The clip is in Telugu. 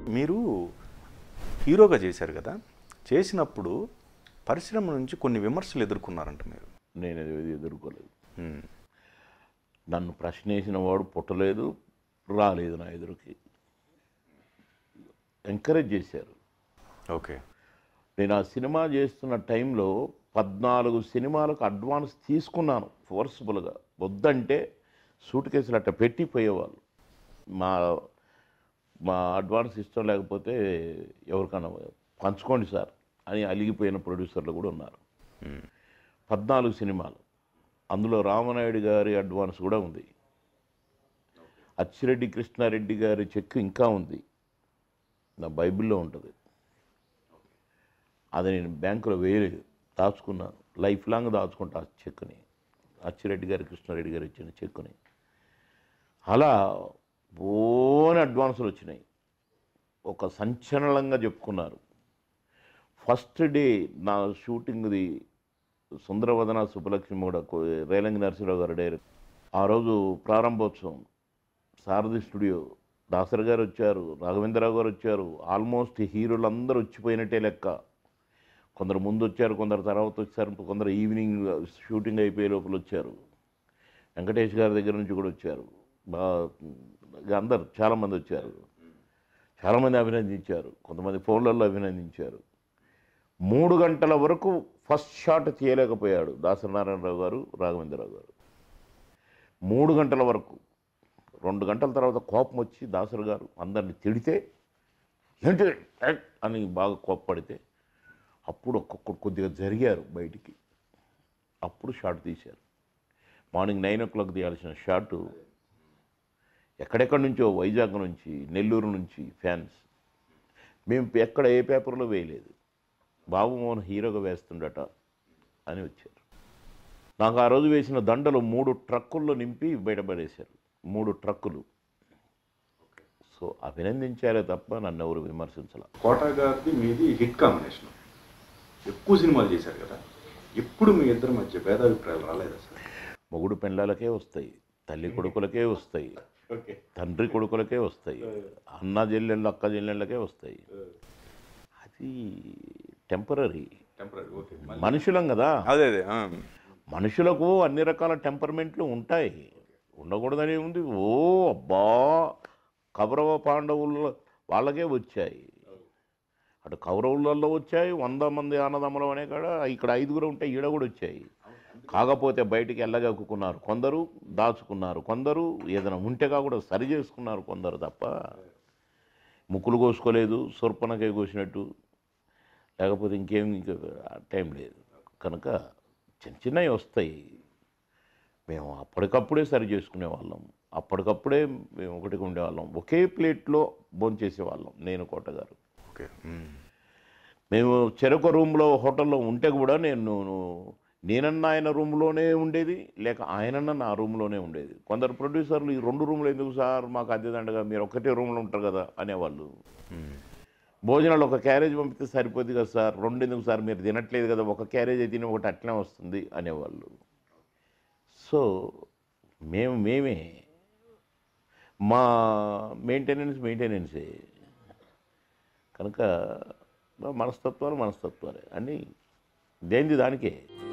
మీరు హీరోగా చేశారు కదా చేసినప్పుడు పరిశ్రమ నుంచి కొన్ని విమర్శలు ఎదుర్కొన్నారంట మీరు నేను అది ఎదుర్కోలేదు మ్మ్. నన్ను ప్రశ్న వేసిన వాడు పుట్టలేదు రాలేదు నా ఎదురుకి ఎంకరేజ్ చేశారు ఓకే నేను ఆ సినిమా చేస్తున్న టైంలో పద్నాలుగు సినిమాలకు అడ్వాన్స్ తీసుకున్నాను ఫోర్స్ఫుల్గా వద్దంటే సూట్ కేసులు అట్ట పెట్టిపోయేవాళ్ళు మా మా అడ్వాన్స్ ఇష్టం లేకపోతే ఎవరికన్నా పంచుకోండి సార్ అని అలిగిపోయిన ప్రొడ్యూసర్లు కూడా ఉన్నారు మ్మ్. పద్నాలుగు సినిమాలు అందులో రామనాయుడు గారి అడ్వాన్స్ కూడా ఉంది అచ్చిరెడ్డి కృష్ణారెడ్డి గారి చెక్ ఇంకా ఉంది నా బైబిల్లో ఉంటుంది అది నేను బ్యాంకులో వేయలేదు దాచుకున్నాను లైఫ్ లాంగ్ దాచుకుంటా ఆ చెక్ని అచ్చిరెడ్డి గారి కృష్ణారెడ్డి గారు ఇచ్చిన చెక్కుని అలా ఓన్ అడ్వాన్సులు వచ్చినాయి ఒక సంచలనంగా చెప్పుకున్నారు ఫస్ట్ డే నా షూటింగ్ది సుందరవదన సుబ్బలక్ష్మి కూడా కో- రేలంగి నరసింహరావు గారు డైరెక్ట్ ఆ రోజు ప్రారంభోత్సవం సారథి స్టూడియో దాసరి గారు వచ్చారు రాఘవేంద్రరావు గారు వచ్చారు ఆల్మోస్ట్ హీరోలు అందరూ వచ్చిపోయినట్టే లెక్క కొందరు ముందు వచ్చారు కొందరు తర్వాత వచ్చారు కొందరు ఈవినింగ్ షూటింగ్ అయిపోయే లోపల వచ్చారు వెంకటేష్ గారి దగ్గర నుంచి కూడా వచ్చారు బా అందరు చాలామంది వచ్చారు చాలామంది అభినందించారు కొంతమంది ఫోన్లలో అభినందించారు మూడు గంటల వరకు ఫస్ట్ షాట్ తీయలేకపోయాడు దాసనారాయణరావు గారు రాఘవేంద్రరావు గారు మూడు గంటల వరకు రెండు గంటల తర్వాత కోపం వచ్చి దాసరు గారు అందరిని తిడితే ఏంటి ఏయ్ అని బాగా కోప్పడితే అప్పుడు ఒక్కొక్కడు కొద్దిగా జరిగారు బయటికి అప్పుడు షాట్ తీశారు మార్నింగ్ నైన్ ఓ క్లాక్ తీయాల్సిన షాటు ఎక్కడెక్కడి నుంచో వైజాగ్ నుంచి నెల్లూరు నుంచి ఫ్యాన్స్ మేము ఎక్కడ ఏ పేపర్లో వేయలేదు బాబు మోహన్ హీరోగా వేస్తుండట అని వచ్చారు నాకు ఆ రోజు వేసిన దండలు మూడు ట్రక్కుల్లో నింపి బయటపడేశారు మూడు ట్రక్కులు సో అభినందించారే తప్ప నన్ను ఎవరు విమర్శించాల కోట గారిది మీది హిట్ కాంబినేషన్ ఎక్కువ సినిమాలు చేశారు కదా ఎప్పుడు మీ ఇద్దరి మధ్య భేదాభిప్రాయాలు రాలేదా సార్ మొగుడు పెండ్లాలకే వస్తాయి తల్లి కొడుకులకే వస్తాయి ఓకే తండ్రి కొడుకులకే వస్తాయి అన్న చెల్లెళ్ళు అక్క చెల్లెళ్ళకే వస్తాయి అది టెంపరీ టెంపరీ ఓకే మనుషులం కదా అదే అదే ఆ. మనుషులకు అన్ని రకాల టెంపర్మెంట్లు ఉంటాయి ఉండకూడదని ఉంది ఓ అబ్బా కౌరవ పాండవుల వాళ్ళకే వచ్చాయి అటు కౌరవులలో వచ్చాయి వంద మంది అన్నదమ్ములు అనే కాడ ఇక్కడ ఐదుగురు ఉంటే ఈడ కూడా వచ్చాయి కాకపోతే బయటికి ఎల్లగక్కున్నారు కొందరు దాచుకున్నారు కొందరు ఏదైనా ఉంటేగా కూడా సరి చేసుకున్నారు కొందరు తప్ప ముక్కులు కోసుకోలేదు సొర్పనకే కోసినట్టు లేకపోతే ఇంకేం ఇంకా టైం లేదు కనుక చిన్న చిన్నవి వస్తాయి మేము అప్పటికప్పుడే సరి చేసుకునే వాళ్ళం అప్పటికప్పుడే మేము ఒకటిగా ఉండేవాళ్ళం ఒకే ప్లేట్లో భోంచేసేవాళ్ళం నేను కోటగారు ఓకే మ్మ్. మేము చెరొక రూమ్లో హోటల్లో ఉంటే కూడా నేను నేనన్న ఆయన రూమ్లోనే ఉండేది లేక ఆయనన్న నా రూమ్లోనే ఉండేది కొందరు ప్రొడ్యూసర్లు ఈ రెండు రూమ్లు ఎందుకు సార్ మాకు అద్దెదండగా మీరు ఒకటే రూమ్లో ఉంటారు కదా అనేవాళ్ళు మ్మ్. భోజనాలు ఒక క్యారేజ్ పంపితే సరిపోద్ది కదా సార్ రెండు ఎందుకు సార్ మీరు తినట్లేదు కదా ఒక క్యారేజ్ తిని ఒకటి అట్లనే వస్తుంది అనేవాళ్ళు సో మేము మేమే మా మెయింటెనెన్స్ మెయింటెనెన్సే కనుక మా మనస్తత్వాలు మనస్తత్వాలే అన్నీ దేనిది దానికే